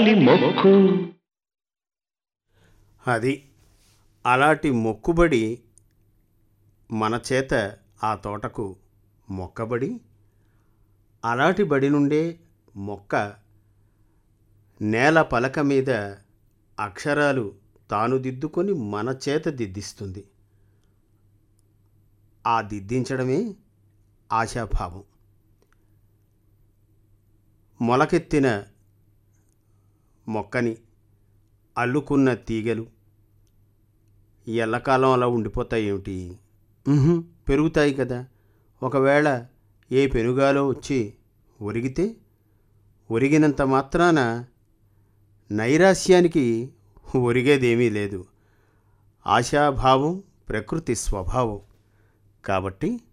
మొక్కు అది అలాంటి మొక్కుబడి మన చేత ఆ తోటకు మొక్కబడి అలాంటి బడి నుండే మొక్క నేల పలక మీద అక్షరాలు తాను దిద్దుకొని మన చేత దిద్దిస్తుంది ఆ దిద్దించడమే ఆశాభావం మొలకెత్తిన మొక్కని అల్లుకున్న తీగలు ఎల్లకాలం అలా ఉండిపోతాయి ఏమిటి ఉహుం, పెరుగుతాయి కదా ఒకవేళ ఏ పెనుగాలో వచ్చి ఒరిగితే ఒరిగినంత మాత్రాన నైరాస్యానికి ఒరిగేదేమీ లేదు ఆశాభావం ప్రకృతి స్వభావం కాబట్టి